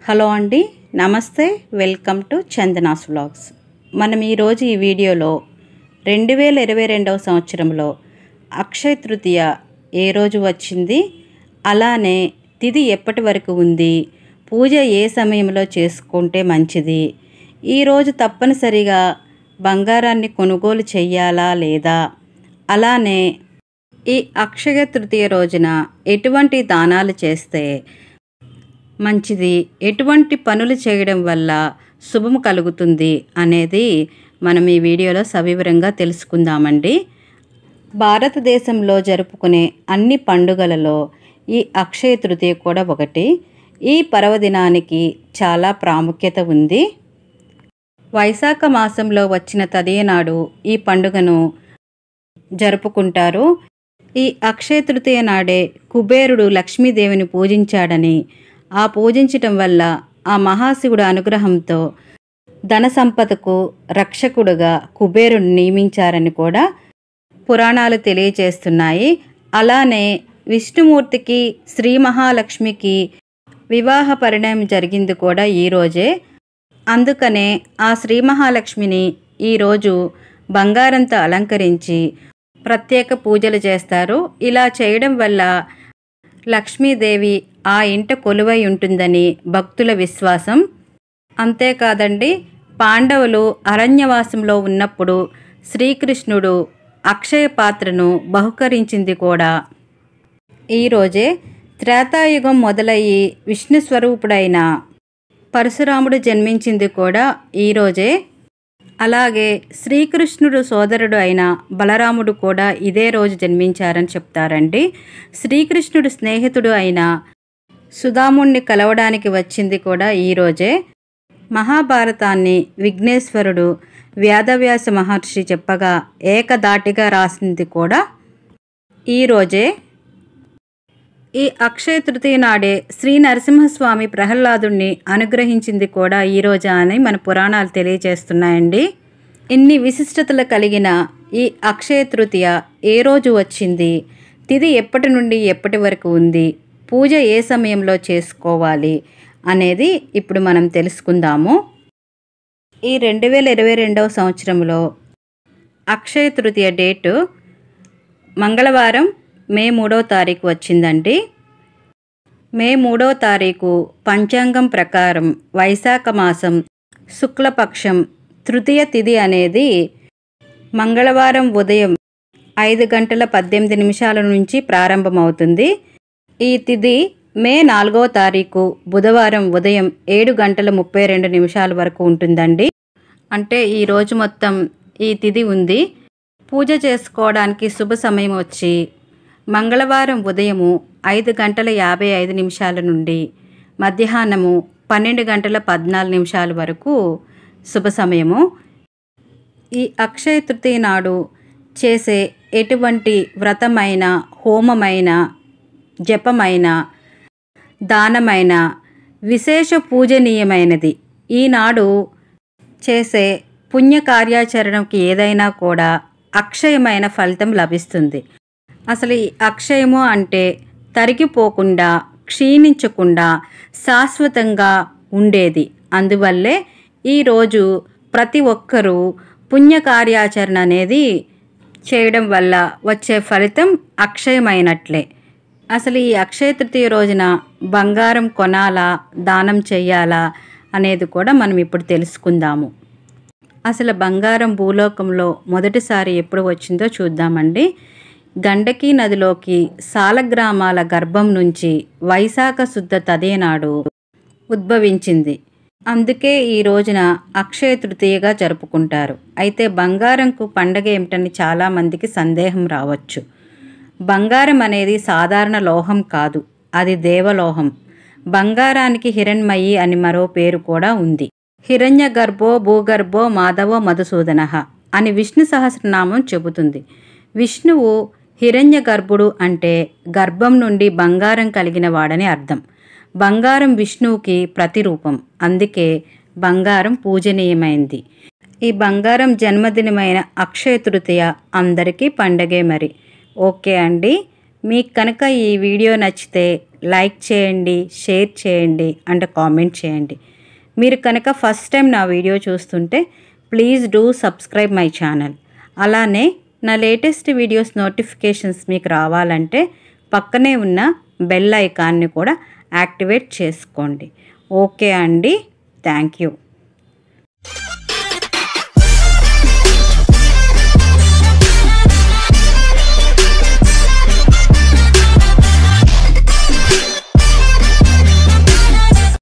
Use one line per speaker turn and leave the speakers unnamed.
hello అండి నమస్తే welcome to Chandana's vlogs మనం ఈరోజు ఈ వీడియోలో రెండు వేల ఇరవై రెండవ సంవత్సరంలో అక్షయ తృతీయ ఏ రోజు వచ్చింది అలానే తిథి ఎప్పటి వరకు ఉంది పూజ ఏ సమయంలో చేసుకుంటే మంచిది ఈరోజు తప్పనిసరిగా బంగారాన్ని కొనుగోలు చెయ్యాలా లేదా అలానే ఈ అక్షయ తృతీయ రోజున ఎటువంటి దానాలు చేస్తే మంచిది ఎటువంటి పనులు చేయడం వల్ల శుభము కలుగుతుంది అనేది మనం ఈ వీడియోలో సవివరంగా తెలుసుకుందామండి భారతదేశంలో జరుపుకునే అన్ని పండుగలలో ఈ అక్షయ తృతీయ కూడా ఒకటి ఈ పర్వదినానికి చాలా ప్రాముఖ్యత ఉంది వైశాఖ మాసంలో వచ్చిన తదియనాడు ఈ పండుగను జరుపుకుంటారు ఈ అక్షయ తృతీయ నాడే కుబేరుడు లక్ష్మీదేవిని పూజించాడని ఆ పూజించటం వల్ల ఆ మహాశివుడు అనుగ్రహంతో ధన సంపదకు రక్షకుడుగా కుబేరుని నియమించారని కూడా పురాణాలు తెలియజేస్తున్నాయి అలానే విష్ణుమూర్తికి శ్రీ మహాలక్ష్మికి వివాహ పరిణయం జరిగింది కూడా ఈరోజే అందుకనే ఆ శ్రీ మహాలక్ష్మిని ఈరోజు బంగారంతో అలంకరించి ప్రత్యేక పూజలు చేస్తారు ఇలా చేయడం వల్ల లక్ష్మీదేవి ఆ ఇంట కొలువై ఉంటుందని భక్తుల విశ్వాసం అంతేకాదండి పాండవులు అరణ్యవాసంలో ఉన్నప్పుడు శ్రీకృష్ణుడు అక్షయ పాత్రను బహుకరించింది కూడా ఈరోజే త్రేతాయుగం మొదలయ్యి విష్ణు స్వరూపుడైన పరశురాముడు జన్మించింది కూడా ఈరోజే అలాగే శ్రీకృష్ణుడు సోదరుడు అయిన బలరాముడు కూడా ఇదే రోజు జన్మించారని చెప్తారండి శ్రీకృష్ణుడు స్నేహితుడు అయిన సుధాముణ్ణి కలవడానికి వచ్చింది కూడా ఈరోజే మహాభారతాన్ని విఘ్నేశ్వరుడు వ్యాధవ్యాస మహర్షి చెప్పగా ఏకదాటిగా రాసింది కూడా ఈరోజే ఈ అక్షయ తృతీయ నాడే శ్రీ నరసింహస్వామి ప్రహ్లాదుణ్ణి అనుగ్రహించింది కూడా ఈ రోజా అని మన పురాణాలు తెలియజేస్తున్నాయండి ఇన్ని విశిష్టతలు కలిగిన ఈ అక్షయ తృతీయ ఏ రోజు వచ్చింది తిథి ఎప్పటి నుండి ఎప్పటి వరకు ఉంది పూజ ఏ సమయంలో చేసుకోవాలి అనేది ఇప్పుడు మనం తెలుసుకుందాము ఈ రెండు వేల ఇరవై రెండవ సంవత్సరంలో అక్షయ తృతీయ డేటు మంగళవారం మే మూడవ తారీఖు వచ్చిందండి మే మూడవ తారీఖు పంచాంగం ప్రకారం వైశాఖ మాసం శుక్లపక్షం తృతీయ తిథి అనేది మంగళవారం ఉదయం ఐదు గంటల పద్దెనిమిది నిమిషాల నుంచి ప్రారంభమవుతుంది ఈ తిథి మే నాలుగవ తారీఖు బుధవారం ఉదయం ఏడు గంటల ముప్పై రెండు నిమిషాల వరకు ఉంటుందండి అంటే ఈ రోజు మొత్తం ఈ తిథి ఉంది పూజ చేసుకోవడానికి శుభ సమయం వచ్చి మంగళవారం ఉదయము ఐదు గంటల యాభై ఐదు నిమిషాల నుండి మధ్యాహ్నము పన్నెండు గంటల పద్నాలుగు నిమిషాల వరకు శుభ సమయము ఈ అక్షయ తృతీయ నాడు చేసే ఎటువంటి వ్రతమైన హోమమైన జపమైన దానమైన విశేష పూజనీయమైనది ఈనాడు చేసే పుణ్య కార్యాచరణకి ఏదైనా కూడా అక్షయమైన ఫలితం లభిస్తుంది అసలు ఈ అక్షయము అంటే తరిగిపోకుండా క్షీణించకుండా శాశ్వతంగా ఉండేది అందువల్లే ఈరోజు ప్రతి ఒక్కరూ పుణ్య కార్యాచరణ అనేది చేయడం వల్ల వచ్చే ఫలితం అక్షయమైనట్లే అసలు ఈ అక్షయ తృతీయ రోజున బంగారం కొనాలా దానం చెయ్యాలా అనేది కూడా మనం ఇప్పుడు తెలుసుకుందాము అసలు బంగారం భూలోకంలో మొదటిసారి ఎప్పుడు వచ్చిందో చూద్దామండి గండకీ నదిలోకి సాలగ్రామాల గర్భం నుంచి వైశాఖ శుద్ధ తదేనాడు ఉద్భవించింది అందుకే ఈ రోజున అక్షయ తృతీయగా జరుపుకుంటారు అయితే బంగారంకు పండగ ఏమిటని చాలామందికి సందేహం రావచ్చు బంగారం అనేది సాధారణ లోహం కాదు అది దేవలోహం బంగారానికి హిరణ్మయి అని మరో పేరు కూడా ఉంది హిరణ్య గర్భో భూగర్భో మాధవో మధుసూదన అని విష్ణు సహస్రనామం చెబుతుంది విష్ణువు హిరణ్య గర్భుడు అంటే గర్భం నుండి బంగారం కలిగిన వాడని అర్థం బంగారం విష్ణువుకి ప్రతిరూపం అందుకే బంగారం పూజనీయమైంది ఈ బంగారం జన్మదినమైన అక్షయ తృతీయ అందరికీ పండగే మరి ఓకే అండి మీకు కనుక ఈ వీడియో నచ్చితే లైక్ చేయండి షేర్ చేయండి అండ్ కామెంట్ చేయండి మీరు కనుక ఫస్ట్ టైం నా వీడియో చూస్తుంటే please do subscribe my channel అలానే నా లేటెస్ట్ వీడియోస్ నోటిఫికేషన్స్ మీకు రావాలంటే పక్కనే ఉన్న బెల్ ఐకాన్ని కూడా యాక్టివేట్ చేసుకోండి ఓకే అండి థ్యాంక్ యూ